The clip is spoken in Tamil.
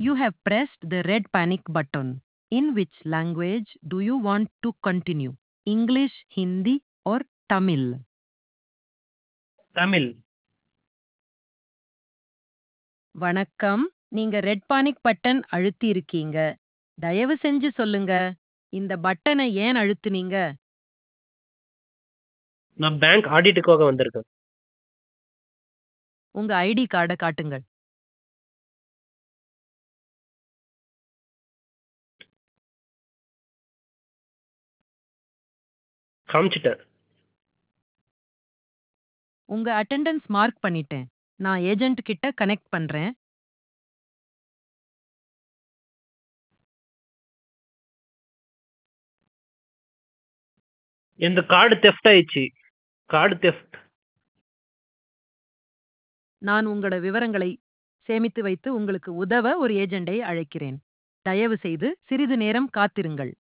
You have pressed the red panic button. In which language do you want to continue? English, Hindi, or Tamil? Tamil வணக்கம் நீங்க ரெட் பானிக் பட்டன் அழுத்தி இருக்கீங்க தயவு செஞ்சு சொல்லுங்க இந்த பட்டனை ஏன் அழுத்துனீங்க நான் பேங்க் ஆடிட்டுக்காக வந்திருக்கேன் உங்க ஐடி கார்டை காட்டுங்கள் காமிச்சிட்டேன் உங்க அட்டெண்டன்ஸ் மார்க் பண்ணிட்டேன் நான் ஏஜென்ட் கிட்ட கனெக்ட் பண்றேன் இந்த கார்டு தெஃப்ட் ஆயிடுச்சு கார்டு தெஃப்ட் நான் உங்களோட விவரங்களை சேமித்து வைத்து உங்களுக்கு உதவ ஒரு ஏஜெண்டை அழைக்கிறேன் தயவு செய்து சிறிது நேரம் காத்திருங்கள்